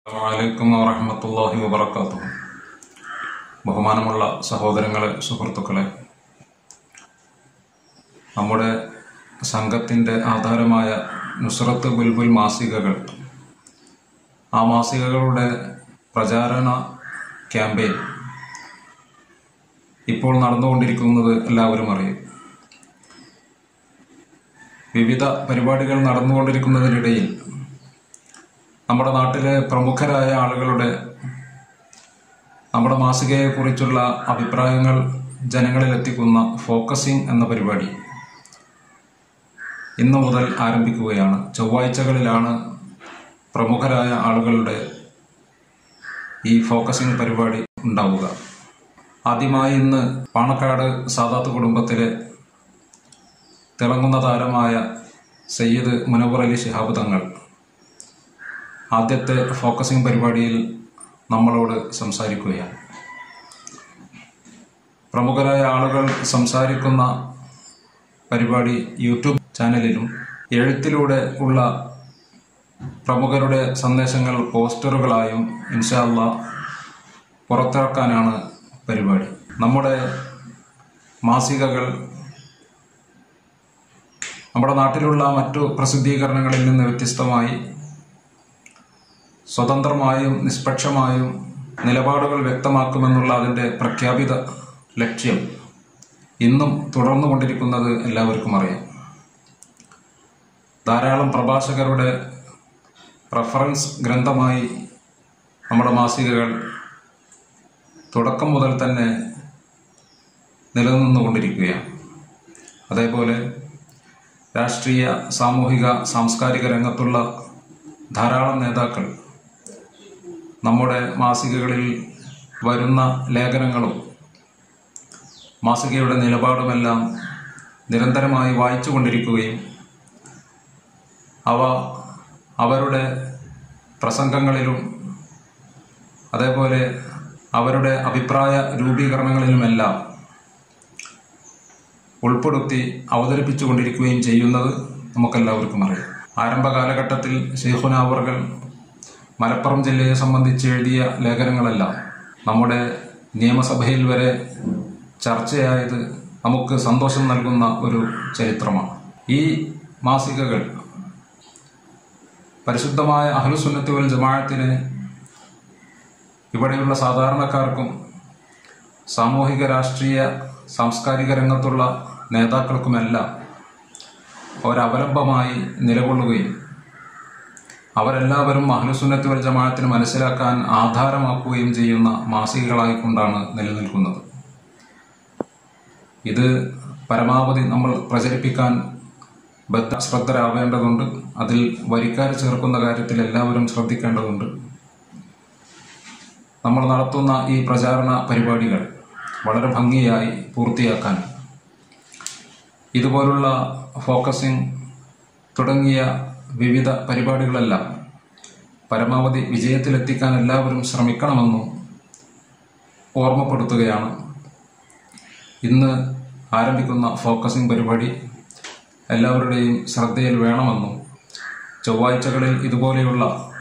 വലൈക്കും വറഹമത്തല്ലാഹി വബർക്കാത്തു ബഹുമാനമുള്ള സഹോദരങ്ങളെ സുഹൃത്തുക്കളെ നമ്മുടെ സംഘത്തിൻ്റെ ആധാരമായ നുസ്രത്ത് ബുൽബുൽ മാസികകൾ ആ മാസികകളുടെ പ്രചാരണ ക്യാമ്പയിൻ ഇപ്പോൾ നടന്നുകൊണ്ടിരിക്കുന്നത് എല്ലാവരും അറിയും വിവിധ പരിപാടികൾ നടന്നുകൊണ്ടിരിക്കുന്നതിനിടയിൽ നമ്മുടെ നാട്ടിലെ പ്രമുഖരായ ആളുകളുടെ നമ്മുടെ മാസികയെക്കുറിച്ചുള്ള അഭിപ്രായങ്ങൾ ജനങ്ങളിൽ എത്തിക്കുന്ന ഫോക്കസിംഗ് എന്ന പരിപാടി ഇന്നു മുതൽ ആരംഭിക്കുകയാണ് ചൊവ്വാഴ്ചകളിലാണ് പ്രമുഖരായ ആളുകളുടെ ഈ ഫോക്കസിംഗ് പരിപാടി ഉണ്ടാവുക ആദ്യമായി ഇന്ന് പാണക്കാട് സാദാത്ത് കുടുംബത്തിലെ തിളങ്ങുന്ന താരമായ സയ്യിദ് മുനവർ അലി ശിഹാബ് തങ്ങൾ ആദ്യത്തെ ഫോക്കസിംഗ് പരിപാടിയിൽ നമ്മളോട് സംസാരിക്കുകയാണ് പ്രമുഖരായ ആളുകൾ സംസാരിക്കുന്ന പരിപാടി യൂട്യൂബ് ചാനലിലും എഴുത്തിലൂടെ ഉള്ള പ്രമുഖരുടെ സന്ദേശങ്ങൾ പോസ്റ്ററുകളായും ഇൻഷാല്ല പുറത്തിറക്കാനാണ് പരിപാടി നമ്മുടെ മാസികകൾ നമ്മുടെ നാട്ടിലുള്ള മറ്റു പ്രസിദ്ധീകരണങ്ങളിൽ നിന്ന് വ്യത്യസ്തമായി സ്വതന്ത്രമായും നിഷ്പക്ഷമായും നിലപാടുകൾ വ്യക്തമാക്കുമെന്നുള്ള അതിൻ്റെ പ്രഖ്യാപിത ലക്ഷ്യം ഇന്നും തുടർന്നുകൊണ്ടിരിക്കുന്നത് എല്ലാവർക്കും അറിയാം ധാരാളം പ്രഭാഷകരുടെ റഫറൻസ് ഗ്രന്ഥമായി നമ്മുടെ മാസികകൾ തുടക്കം മുതൽ തന്നെ നിലനിന്നുകൊണ്ടിരിക്കുകയാണ് അതേപോലെ രാഷ്ട്രീയ സാമൂഹിക സാംസ്കാരിക രംഗത്തുള്ള ധാരാളം നേതാക്കൾ നമ്മുടെ മാസികകളിൽ വരുന്ന ലേഖനങ്ങളും മാസികയുടെ നിലപാടുമെല്ലാം നിരന്തരമായി വായിച്ചു കൊണ്ടിരിക്കുകയും അവ അവരുടെ പ്രസംഗങ്ങളിലും അതേപോലെ അവരുടെ അഭിപ്രായ രൂപീകരണങ്ങളിലുമെല്ലാം ഉൾപ്പെടുത്തി അവതരിപ്പിച്ചുകൊണ്ടിരിക്കുകയും ചെയ്യുന്നത് നമുക്കെല്ലാവർക്കും അറിയാം ആരംഭ കാലഘട്ടത്തിൽ ഷെയ്ഖുന അവർകൾ മലപ്പുറം ജില്ലയെ സംബന്ധിച്ച് എഴുതിയ ലേഖനങ്ങളെല്ലാം നമ്മുടെ നിയമസഭയിൽ വരെ ചർച്ചയായത് നമുക്ക് സന്തോഷം നൽകുന്ന ഒരു ചരിത്രമാണ് ഈ മാസികകൾ പരിശുദ്ധമായ അഹ്ലുസുന്നത്തി വൽ ജമാഅത്തിന് ഇവിടെയുള്ള സാധാരണക്കാർക്കും സാമൂഹിക രാഷ്ട്രീയ സാംസ്കാരിക രംഗത്തുള്ള നേതാക്കൾക്കുമെല്ലാം ഒരവലംബമായി നിലകൊള്ളുകയും അവരെല്ലാവരും അഹ്ലുസുന്നത്ത് വൽ ജമാഅത്തിന് മനസ്സിലാക്കാൻ ആധാരമാക്കുകയും ചെയ്യുന്ന മാസികകളായിക്കൊണ്ടാണ് നിലനിൽക്കുന്നത് ഇത് പരമാവധി നമ്മൾ പ്രചരിപ്പിക്കാൻ ബദ്ധ ശ്രദ്ധരാവേണ്ടതുണ്ട് അതിൽ വരിക്കാർ ചേർക്കുന്ന കാര്യത്തിൽ എല്ലാവരും ശ്രദ്ധിക്കേണ്ടതുണ്ട് നമ്മൾ നടത്തുന്ന ഈ പ്രചാരണ പരിപാടികൾ വളരെ ഭംഗിയായി പൂർത്തിയാക്കാൻ ഇതുപോലുള്ള ഫോക്കസിംഗ് തുടങ്ങിയ വിവിധ പരിപാടികളെല്ലാം പരമാവധി വിജയത്തിലെത്തിക്കാൻ എല്ലാവരും ശ്രമിക്കണമെന്നും ഓർമ്മപ്പെടുത്തുകയാണ് ഇന്ന് ആരംഭിക്കുന്ന ഫോക്കസിംഗ് പരിപാടി എല്ലാവരുടെയും ശ്രദ്ധയിൽ വേണമെന്നും ചൊവ്വാഴ്ചകളിൽ ഇതുപോലെയുള്ള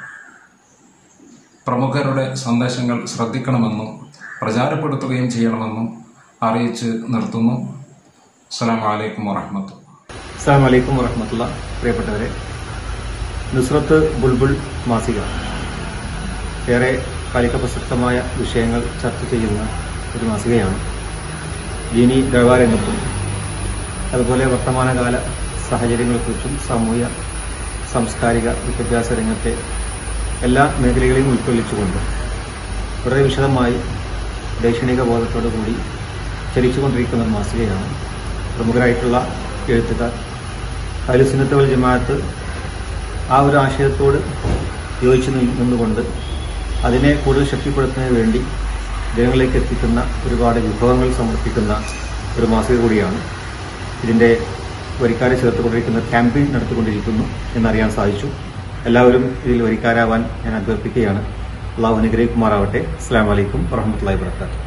പ്രമുഖരുടെ സന്ദേശങ്ങൾ ശ്രദ്ധിക്കണമെന്നും പ്രചാരപ്പെടുത്തുകയും ചെയ്യണമെന്നും അറിയിച്ച് നിർത്തുന്നു അസ്സാം വലൈക്കും വാഹമത്തു അസ്സാം വലൈക്കും വറഹമത്തുള്ള പ്രിയപ്പെട്ടവരെ നുസ്രത്ത് ബുൾബുൾ മാസിക ഏറെ കാലിക പ്രസക്തമായ വിഷയങ്ങൾ ചർച്ച ചെയ്യുന്ന ഒരു മാസികയാണ് ദീനി വ്യവഹാരരംഗത്തും അതുപോലെ വർത്തമാനകാല സാഹചര്യങ്ങളെക്കുറിച്ചും സാമൂഹ്യ സാംസ്കാരിക വിദ്യാഭ്യാസ രംഗത്തെ എല്ലാ മേഖലകളെയും ഉൾക്കൊള്ളിച്ചുകൊണ്ട് വളരെ വിശദമായി ദൈക്ഷണിക ബോധത്തോടു കൂടി ചലിച്ചുകൊണ്ടിരിക്കുന്ന ഒരു മാസികയാണ് പ്രമുഖരായിട്ടുള്ള എഴുത്തുകാർ അലുസുന്നത്തവൽ ജമാഅത്ത് ആ ഒരു ആശയത്തോട് യോജിച്ച് നി- നിന്നുകൊണ്ട് അതിനെ കൂടുതൽ ശക്തിപ്പെടുത്തുന്നതിന് വേണ്ടി ജനങ്ങളിലേക്ക് എത്തിക്കുന്ന ഒരുപാട് വിഭവങ്ങൾ സമർപ്പിക്കുന്ന ഒരു മാസിക കൂടിയാണ് ഇതിൻ്റെ വരിക്കാരെ ചേർത്തുകൊണ്ടിരിക്കുന്ന ക്യാമ്പയിൻ നടത്തിക്കൊണ്ടിരിക്കുന്നു എന്നറിയാൻ സാധിച്ചു എല്ലാവരും ഇതിൽ വരിക്കാരാവാൻ ഞാൻ അഭ്യർത്ഥിക്കുകയാണ് അള്ളാഹു അനുഗ്രഹിക്കുമാറാവട്ടെ അസ്സാം വലൈക്കും വറഹമത്തല്ലാ വാത്തു